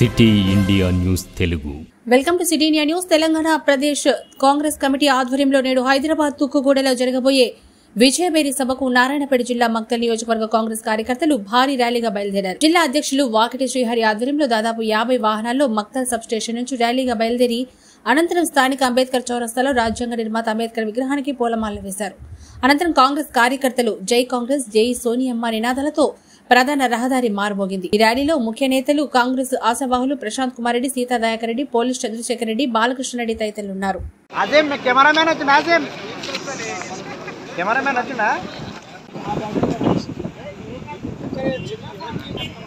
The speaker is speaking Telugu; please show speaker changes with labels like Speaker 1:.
Speaker 1: city India news Telugu
Speaker 2: welcome to city India news Telangana Pradesh Congress committee ఆధ్వర్యంలో నేడు హైదరాబాద్ తుక్కుగూడలో జరగబోయే విజయబేరి సభకు నారాయణపేట జిల్లా మక్తల్ నియోజకవర్గ కాంగ్రెస్ కార్యకర్తలు భారీ ర్యాలీగా బయలుదేరారు జిల్లా అధ్యక్షులు వాకిటి శ్రీహరి ఆధ్వర్యంలో దాదాపు యాభై వాహనాల్లో మక్తల్ సబ్ స్టేషన్ నుంచి ర్యాలీగా బయలుదేరి అనంతరం స్థానిక అంబేద్కర్ చౌరస్తాలో రాజ్యాంగ నిర్మాత అంబేద్కర్ విగ్రహానికి పూలమాలలు వేశారు అనంతరం కాంగ్రెస్ కార్యకర్తలు జై కాంగ్రెస్ జై సోనియమ్మ నినాదాలతో ప్రధాన రహదారి మారుమోగింది ఈ ర్యాలీలో ముఖ్య నేతలు కాంగ్రెస్ ఆశావాహులు ప్రశాంత్ కుమార్ రెడ్డి సీతాదయాకర్ రెడ్డి పోలీస్ చంద్రశేఖర్ రెడ్డి బాలకృష్ణ రెడ్డి తదితరులు ఉన్నారు
Speaker 3: అజేం మీ కెమెరామ్యాన్ వచ్చిందా అజేం కెమెరామ్యాన్ వచ్చిందా